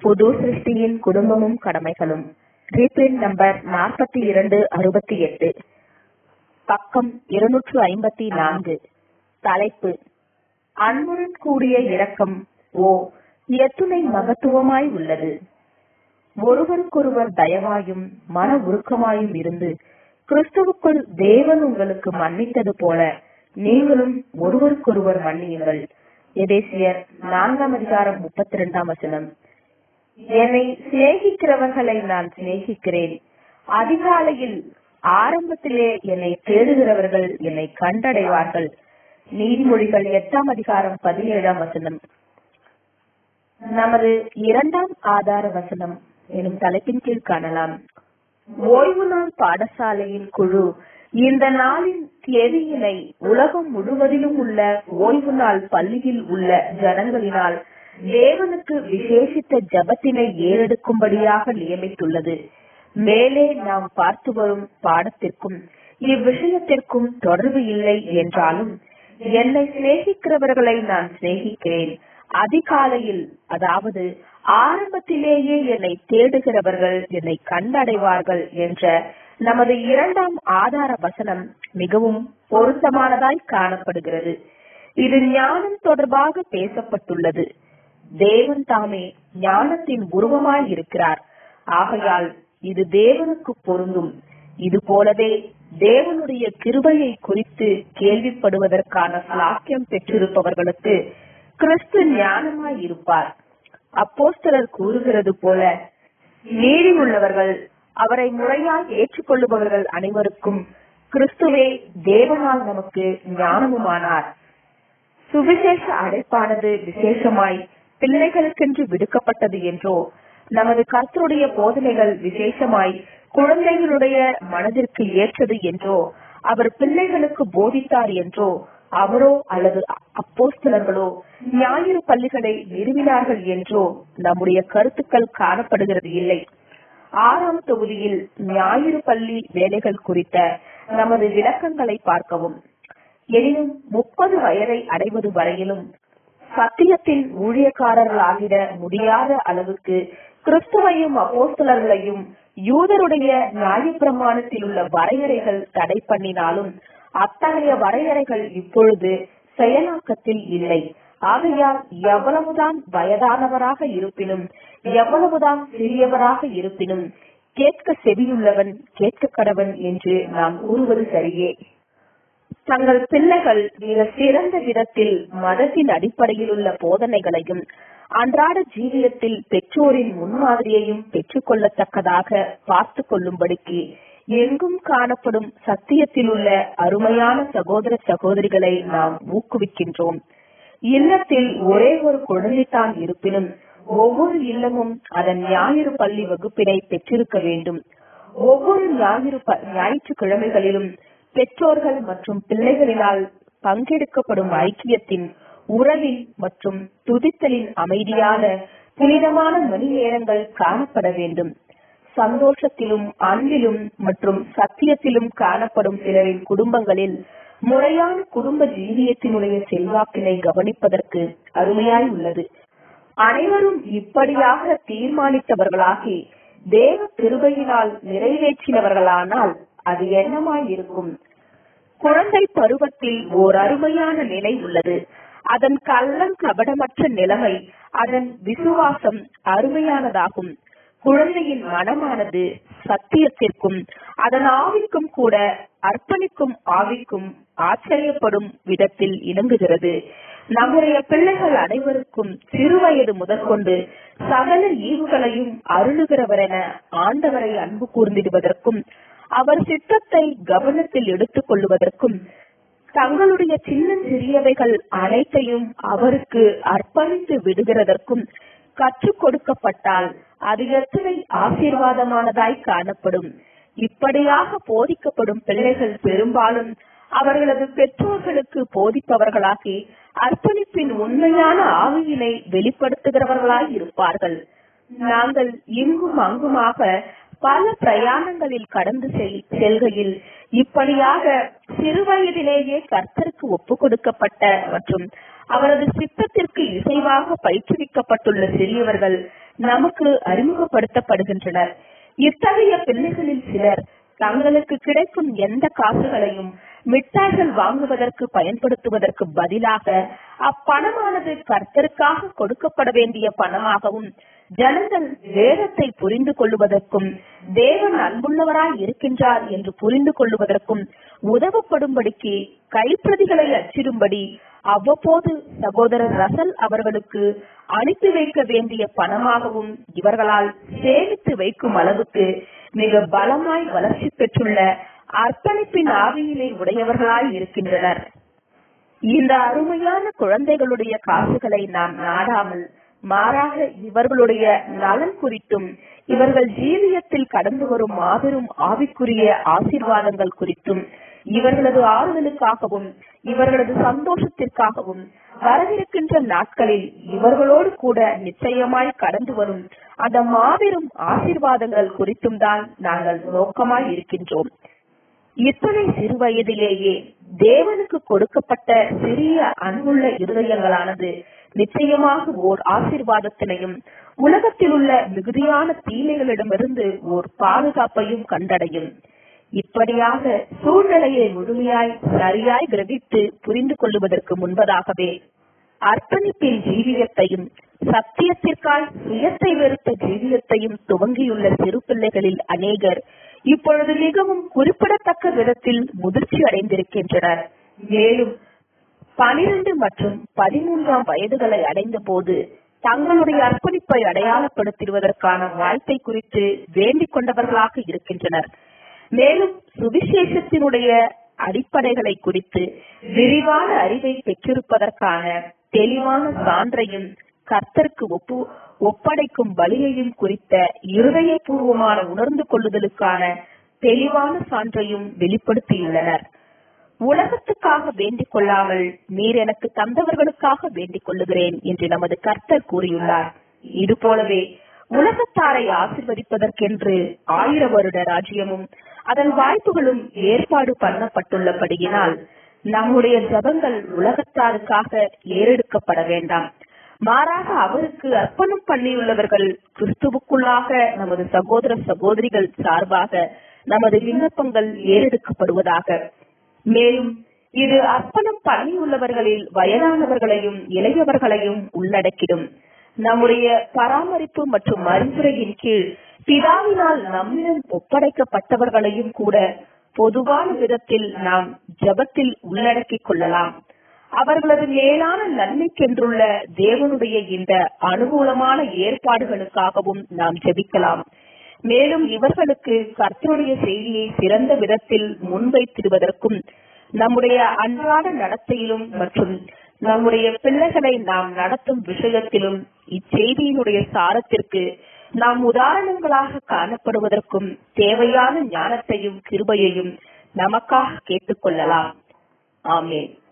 புது சிருஷ்டியின் குடும்பமும் கடமைகளும் reprint number நாற்பத்தி இரண்டு அறுபத்தி எட்டு பக்கம் இருநூற்று ஐம்பத்தி நான்கு தலைப்பு அன்புடன் கூடிய இரக்கம் ஓ எத்துணை மகத்துவமாய் உள்ளது ஒருவருக்கொருவர் தயவாயும் மன உருக்கமாயும் இருந்து கிறிஸ்துவுக்குள் தேவன் உங்களுக்கு மன்னித்தது போல நீங்களும் ஒருவருக்கொருவர் மன்னியுங்கள் எதேசியர் நான்காம் அதிகாரம் முப்பத்தி இரண்டாம் வசனம் என்னை சிநேகிக்கிறவர்களை நான் சிநேகிக்கிறேன் அதிகாலையில் ஆரம்பத்திலே என்னை தேடுகிறவர்கள் என்னை கண்டடைவார்கள் நீதிமொழிகள் எட்டாம் அதிகாரம் பதினேழாம் வசனம் நமது இரண்டாம் ஆதார வசனம் எனும் தலைப்பின் கீழ் காணலாம் ஓய்வு நாள் பாடசாலையின் குழு இந்த நாளின் தேதியினை உலகம் முழுவதிலும் உள்ள ஓய்வு நாள் பள்ளியில் உள்ள ஜனங்களினால் தேவனுக்கு விசேஷித்த ஜபத்தினை ஏறெடுக்கும்படியாக நியமித்துள்ளது மேலே நாம் பார்த்து வரும் பாடத்திற்கும் இவ்விஷயத்திற்கும் தொடர்பு இல்லை என்றாலும் என்னை சிநேகிக்கிறவர்களை நான் சிநேகிக்கிறேன் அதிகாலையில் அதாவது ஆரம்பத்திலேயே என்னை தேடுகிறவர்கள் என்னை கண்டடைவார்கள் என்ற நமது இரண்டாம் ஆதார வசனம் மிகவும் பொருத்தமானதாய் காணப்படுகிறது இது ஞானம் தொடர்பாக பேசப்பட்டுள்ளது தேவன் தாமே ஞானத்தின் உருவமாய் இருக்கிறார் ஆகையால் இது தேவனுக்கு பொருந்தும் இது போலவே தேவனுடைய கிருபையை குறித்து கேள்விப்படுவதற்கான சாக்கியம் பெற்றிருப்பவர்களுக்கு கிறிஸ்து ஞானமாய் இருப்பார் அப்போஸ்தலர் கூறுகிறது போல நீதி உள்ளவர்கள் அவரை முறையால் ஏற்றுக்கொள்ளுபவர்கள் அனைவருக்கும் கிறிஸ்துவே தேவனால் நமக்கு ஞானமுமானார் சுவிசேஷ அழைப்பானது விசேஷமாய் பிள்ளைகளுக்கென்று விடுக்கப்பட்டது என்றோ நமது கர்த்தருடைய போதனைகள் விசேஷமாய் குழந்தைகளுடைய மனதிற்கு ஏற்றது என்றோ அவர் பிள்ளைகளுக்கு போதித்தார் என்றோ அவரோ அல்லது அப்போஸ்தலர்களோ ஞாயிறு பள்ளிகளை நிறுவினார்கள் என்றோ நம்முடைய கருத்துக்கள் காணப்படுகிறது இல்லை ஆறாம் தொகுதியில் ஞாயிறு பள்ளி வேலைகள் குறித்த நமது விளக்கங்களை பார்க்கவும் எனினும் முப்பது வயதை அடைவது வரையிலும் சத்தியத்தில் ஊழியக்காரர்களாகிட முடியாத அளவுக்கு கிறிஸ்துவையும் அப்போஸ்தலர்களையும் யூதருடைய நியாயப்பிரமாணத்தில் உள்ள வரையறைகள் தடை பண்ணினாலும் அத்தகைய வரையறைகள் இப்பொழுது செயலாக்கத்தில் இல்லை ஆகையால் எவ்வளவுதான் வயதானவராக இருப்பினும் எவ்வளவுதான் சிறியவராக இருப்பினும் கேட்க செவியுள்ளவன் கேட்க கடவன் என்று நாம் கூறுவது சரியே தங்கள் பிள்ளைகள் மிக சிறந்த விதத்தில் மதத்தின் அடிப்படையில் உள்ள போதனைகளையும் அன்றாட ஜீவியத்தில் பெற்றோரின் முன்மாதிரியையும் பெற்றுக்கொள்ளத்தக்கதாக பார்த்து கொள்ளும்படிக்கு எங்கும் காணப்படும் சத்தியத்தில் உள்ள அருமையான சகோதர சகோதரிகளை நாம் ஊக்குவிக்கின்றோம் இல்லத்தில் ஒரே ஒரு குழந்தைத்தான் இருப்பினும் ஒவ்வொரு இல்லமும் அதன் ஞாயிறு பள்ளி வகுப்பினை பெற்றிருக்க வேண்டும் ஒவ்வொரு ஞாயிறு ஞாயிற்றுக்கிழமைகளிலும் பெற்றோர்கள் மற்றும் பிள்ளைகளினால் பங்கெடுக்கப்படும் ஐக்கியத்தின் உறவில் மற்றும் துதித்தலின் அமைதியான புனிதமான மணி நேரங்கள் காணப்பட வேண்டும் சந்தோஷத்திலும் அன்பிலும் மற்றும் சத்தியத்திலும் காணப்படும் சிலரின் குடும்பங்களில் முறையான குடும்ப ஜீவியத்தினுடைய செல்வாக்கினை கவனிப்பதற்கு அருமையாய் உள்ளது அனைவரும் இப்படியாக தீர்மானித்தவர்களாகி தேவ கிருபையினால் நிறைவேற்றினவர்களானால் அது என்னமாய் இருக்கும் குழந்தை பருவத்தில் ஓர் அருமையான நிலை உள்ளது அதன் கள்ளம் கபடமற்ற நிலைமை அதன் விசுவாசம் அருமையானதாகும் குழந்தையின் மனமானது சத்தியத்திற்கும் அதன் ஆவிக்கும் கூட அர்ப்பணிக்கும் ஆவிக்கும் ஆச்சரியப்படும் விதத்தில் இணங்குகிறது நம்முடைய பிள்ளைகள் அனைவருக்கும் சிறுவயது முதற்கொண்டு சகல ஈவுகளையும் அருளுகிறவர் என ஆண்டவரை அன்பு கூர்ந்திடுவதற்கும் அவர் சித்தத்தை கவனத்தில் எடுத்துக் கொள்வதற்கும் தங்களுடைய சின்ன சிறியவைகள் அனைத்தையும் அவருக்கு அர்ப்பணித்து விடுகிறதற்கும் கற்றுக் கொடுக்கப்பட்டால் அது எத்தனை ஆசீர்வாதமானதாய் காணப்படும் இப்படியாக போதிக்கப்படும் பிள்ளைகள் பெரும்பாலும் அவர்களது பெற்றோர்களுக்கு போதிப்பவர்களாகி அர்ப்பணிப்பின் உண்மையான ஆவியினை வெளிப்படுத்துகிறவர்களாய் இருப்பார்கள் நாங்கள் இங்கும் அங்குமாக பல பிரயாணங்களில் கடந்து செல்கையில் இப்படியாக சிறுவயதிலேயே கர்த்தருக்கு ஒப்பு கொடுக்கப்பட்ட மற்றும் அவரது சித்தத்திற்கு இசைவாக பயிற்றுவிக்கப்பட்டுள்ள சிறியவர்கள் நமக்கு அறிமுகப்படுத்தப்படுகின்றனர் இத்தகைய பிள்ளைகளில் சிலர் தங்களுக்கு கிடைக்கும் எந்த காசுகளையும் மிட்டாய்கள் வாங்குவதற்கு பயன்படுத்துவதற்கு பதிலாக அப்பணமானது கர்த்தருக்காக கொடுக்கப்பட வேண்டிய பணமாகவும் ஜனங்கள் வேதத்தை புரிந்து கொள்வதற்கும் தேவன் அன்புள்ளவராய் இருக்கின்றார் என்று புரிந்து கொள்வதற்கும் உதவப்படும்படிக்கு கைப்பிரதிகளை அச்சிடும்படி அவ்வப்போது சகோதரர் ரசல் அவர்களுக்கு அனுப்பி வைக்க வேண்டிய பணமாகவும் இவர்களால் சேமித்து வைக்கும் அளவுக்கு மிக பலமாய் வளர்ச்சி பெற்றுள்ள அர்ப்பணிப்பின் ஆவியிலே உடையவர்களாய் இருக்கின்றனர் இந்த அருமையான குழந்தைகளுடைய காசுகளை நாம் நாடாமல் மாறாக இவர்களுடைய நலன் குறித்தும் இவர்கள் ஜீவியத்தில் கடந்து வரும் மாபெரும் ஆவிக்குரிய ஆசீர்வாதங்கள் குறித்தும் இவர்களது ஆறுதலுக்காகவும் இவர்களது சந்தோஷத்திற்காகவும் வரவிருக்கின்ற நாட்களில் இவர்களோடு கூட நிச்சயமாய் கடந்து வரும் அந்த மாபெரும் ஆசீர்வாதங்கள் குறித்தும் தான் நாங்கள் நோக்கமாய் இருக்கின்றோம் இத்தனை சிறு வயதிலேயே தேவனுக்கு கொடுக்கப்பட்ட சிறிய அன்புள்ள இருதயங்களானது நிச்சயமாக ஓர் ஆசீர்வாதத்தினையும் உலகத்தில் உள்ள மிகுதியான தீமைகளிடமிருந்து ஓர் பாதுகாப்பையும் கண்டடையும் இப்படியாக சூழ்நிலையை முழுமையாய் சரியாய் கிரகித்து புரிந்து கொள்ளுவதற்கு முன்பதாகவே அர்ப்பணிப்பின் ஜீவியத்தையும் சத்தியத்திற்காய் சுயத்தை வெறுத்த ஜீவியத்தையும் துவங்கியுள்ள சிறு பிள்ளைகளில் அநேகர் இப்பொழுது மிகவும் குறிப்பிடத்தக்க விதத்தில் முதிர்ச்சி அடைந்திருக்கின்றனர் மேலும் பனிரெண்டு மற்றும் பதிமூன்றாம் வயதுகளை அடைந்த போது தங்களுடைய அர்ப்பணிப்பை அடையாளப்படுத்துவதற்கான வாய்ப்பை குறித்து வேண்டிக் கொண்டவர்களாக இருக்கின்றனர் மேலும் சுவிசேஷத்தினுடைய அடிப்படைகளை குறித்து விரிவான அறிவை பெற்றிருப்பதற்கான தெளிவான சான்றையும் கர்த்தருக்கு ஒப்பு ஒப்படைக்கும் பலியையும் குறித்த இருதயபூர்வமான உணர்ந்து கொள்ளுதலுக்கான தெளிவான சான்றையும் வெளிப்படுத்தியுள்ளனர் உலகத்துக்காக வேண்டிக் கொள்ளாமல் நீர் எனக்கு தந்தவர்களுக்காக வேண்டிக் கொள்ளுகிறேன் என்று நமது கர்த்தர் கூறியுள்ளார் இது போலவே உலகத்தாரை ஆசிர்வதிப்பதற்கென்று ஆயிர வருட ராஜ்யமும் அதன் வாய்ப்புகளும் ஏற்பாடு பண்ணப்பட்டுள்ளபடியினால் நம்முடைய ஜபங்கள் உலகத்தாருக்காக ஏறெடுக்கப்பட வேண்டாம் மாறாக அவருக்கு அர்ப்பணம் பண்ணியுள்ளவர்கள் கிறிஸ்துவுக்குள்ளாக நமது சகோதர சகோதரிகள் சார்பாக நமது விண்ணப்பங்கள் ஏறெடுக்கப்படுவதாக மேலும் இது அர்ப்பணம் பண்ணியுள்ளவர்களில் வயதானவர்களையும் இளையவர்களையும் உள்ளடக்கிடும் நம்முடைய பராமரிப்பு மற்றும் அறிவுரையின் கீழ் பிதாவினால் நம்மிடம் ஒப்படைக்கப்பட்டவர்களையும் கூட பொதுவான விதத்தில் நாம் ஜபத்தில் உள்ளடக்கிக் கொள்ளலாம் அவர்களது மேலான நன்மைக்கென்றுள்ள தேவனுடைய இந்த அனுகூலமான ஏற்பாடுகளுக்காகவும் நாம் ஜெபிக்கலாம் மேலும் இவர்களுக்கு கர்த்தருடைய செய்தியை சிறந்த விதத்தில் முன்வைத்திடுவதற்கும் நம்முடைய அன்றாட நடத்தையிலும் மற்றும் நம்முடைய பிள்ளைகளை நாம் நடத்தும் விஷயத்திலும் இச்செய்தியினுடைய சாரத்திற்கு நாம் உதாரணங்களாக காணப்படுவதற்கும் தேவையான ஞானத்தையும் கிருபையையும் நமக்காக கேட்டுக்கொள்ளலாம் ஆமேன்